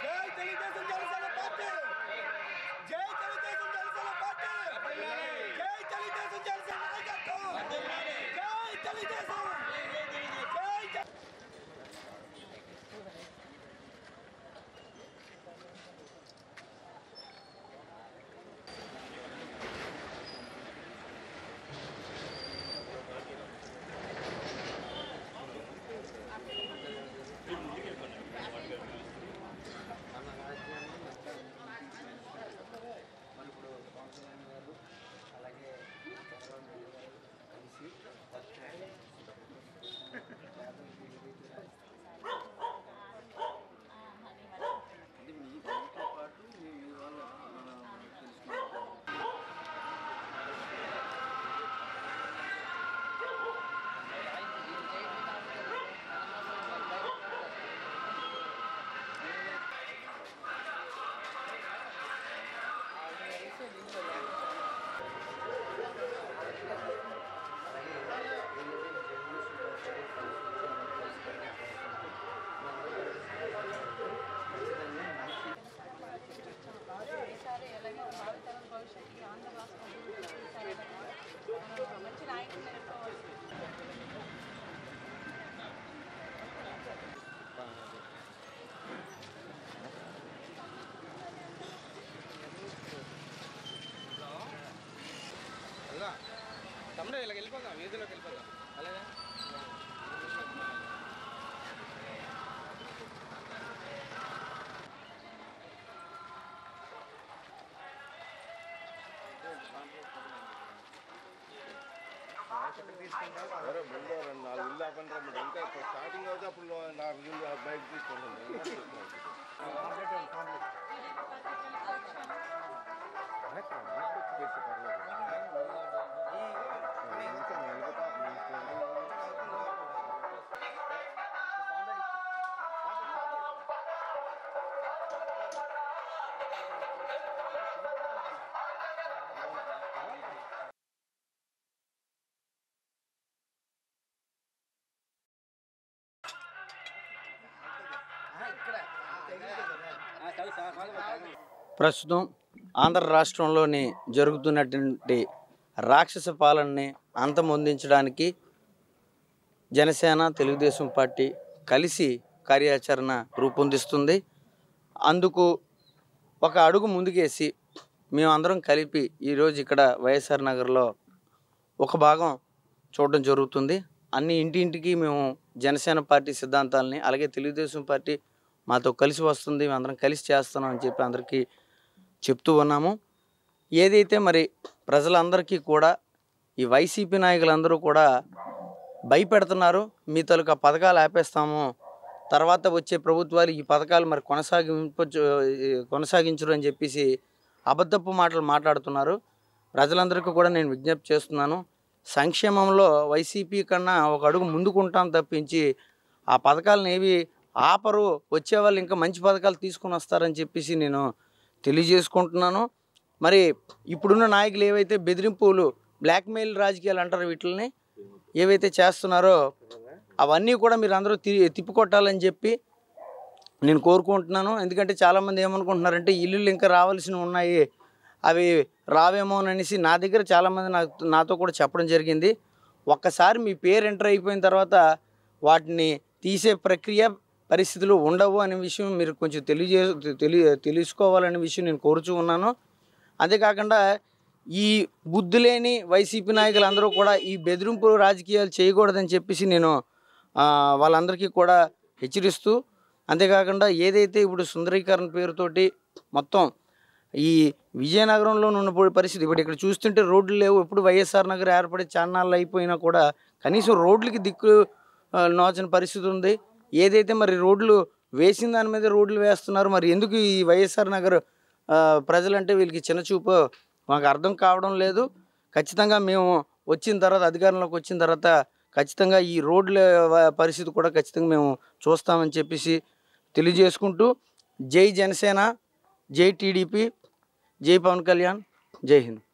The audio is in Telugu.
జై తెలుగుదేశం జనసేన పార్టీ జై తెలుగుదేశం జనసేన పార్టీ జై తెలుగుదేశం జనసేన నాయకత్వం జై తెలుగుదేశం జై జై మరి ఇప్పుడు పవన్ కళ్యాణ్ గారు అలాగే చంద్రబాబు నాయుడు గారు కలిసి ఫస్ట్ పేదలకి ఏదైతే రాయిస్తారో అంటే మీ మీతో పాటు మీ మీ వాళ్ళు మన తెలుసుకుంటారు ఈసారి ఎలాగే భావితరం భవిష్యత్తుకి ఆంధ్ర రాష్ట్రం అభివృద్ధికి ఈసారి ఎలాగో మనం మంచి నాయకుడిని ఎన్నుకోవాలి వెళ్దాం తమ్ముడు ఇలా వెళ్ళిపోదాం వీధిలోకి వెళ్ళిపోదాం అలాగే సరే ముందు రెండు నాలుగు ఇల్లు ఆపండి రమ్మండి ఇంకా ఇప్పుడు స్టార్టింగ్ అయితే అప్పుడు నాలుగు ఇల్లు బైక్ తీసుకుంటాను ప్రస్తుతం ఆంధ్ర రాష్ట్రంలోని జరుగుతున్నటువంటి రాక్షస పాలనని అంతమొందించడానికి జనసేన తెలుగుదేశం పార్టీ కలిసి కార్యాచరణ రూపొందిస్తుంది అందుకు ఒక అడుగు ముందుకేసి మేమందరం కలిపి ఈరోజు ఇక్కడ వైఎస్ఆర్ నగర్లో ఒక భాగం చూడడం జరుగుతుంది అన్ని ఇంటింటికి మేము జనసేన పార్టీ సిద్ధాంతాలని అలాగే తెలుగుదేశం పార్టీ మాతో కలిసి వస్తుంది మేమందరం కలిసి చేస్తున్నాం అని చెప్పి అందరికీ చెప్తూ ఉన్నాము ఏదైతే మరి ప్రజలందరికీ కూడా ఈ వైసీపీ నాయకులందరూ కూడా భయపెడుతున్నారు మీ తాలూకా పథకాలు ఆపేస్తాము తర్వాత వచ్చే ప్రభుత్వాలు ఈ పథకాలు మరి కొనసాగింపు కొనసాగించరు అని చెప్పేసి అబద్ధపు మాటలు మాట్లాడుతున్నారు ప్రజలందరికీ కూడా నేను విజ్ఞప్తి చేస్తున్నాను సంక్షేమంలో వైసీపీ కన్నా ఒక అడుగు ముందుకుంటాం తప్పించి ఆ పథకాలను ఏవి ఆపరు వచ్చే వాళ్ళు ఇంకా మంచి పథకాలు తీసుకొని వస్తారని చెప్పేసి నేను తెలియజేసుకుంటున్నాను మరి ఇప్పుడున్న నాయకులు ఏవైతే బెదిరింపులు బ్లాక్మెయిల్ రాజకీయాలు అంటారు వీటిని ఏవైతే చేస్తున్నారో అవన్నీ కూడా మీరు అందరూ తి తిప్పికొట్టాలని చెప్పి నేను కోరుకుంటున్నాను ఎందుకంటే చాలామంది ఏమనుకుంటున్నారంటే ఇల్లులు ఇంకా రావాల్సినవి ఉన్నాయి అవి రావేమో అనేసి నా దగ్గర చాలామంది నాకు నాతో కూడా చెప్పడం జరిగింది ఒక్కసారి మీ పేరు ఎంటర్ అయిపోయిన తర్వాత వాటిని తీసే ప్రక్రియ పరిస్థితులు ఉండవు అనే విషయం మీరు కొంచెం తెలియజే తెలి తెలుసుకోవాలనే విషయం నేను కోరుచూ ఉన్నాను అంతేకాకుండా ఈ బుద్ధి లేని వైసీపీ నాయకులందరూ కూడా ఈ బెదిరింపు రాజకీయాలు చేయకూడదని చెప్పేసి నేను ఆ, వాళ్ళందరికీ కూడా హెచ్చరిస్తూ అంతేకాకుండా ఏదైతే ఇప్పుడు సుందరీకరణ పేరుతోటి మొత్తం ఈ విజయనగరంలో ఉన్న పో- పరిస్థితి ఇప్పుడు ఇక్కడ చూస్తుంటే రోడ్లు లేవు ఎప్పుడు వైఎస్ఆర్ నగర్ ఏర్పడి చాన్నాళ్ళు అయిపోయినా కూడా కనీసం రోడ్లకి దిక్కు ఆ, నోచని పరిస్థితి ఉంది ఏదైతే మరి రోడ్లు వేసిన దాని మీద రోడ్లు వేస్తున్నారు మరి ఎందుకు ఈ వైఎస్ఆర్ నగర్ ఆ, ప్రజలంటే వీళ్ళకి చిన్న చూపు మాకు అర్థం కావడం లేదు ఖచ్చితంగా మేము వచ్చిన తర్వాత అధికారంలోకి వచ్చిన తర్వాత ఖచ్చితంగా ఈ రోడ్ల వ- పరిస్థితి కూడా ఖచ్చితంగా మేము చూస్తామని చెప్పేసి తెలియజేసుకుంటూ జై జనసేన జై టీడీపీ జై పవన్ కళ్యాణ్ జై హింద్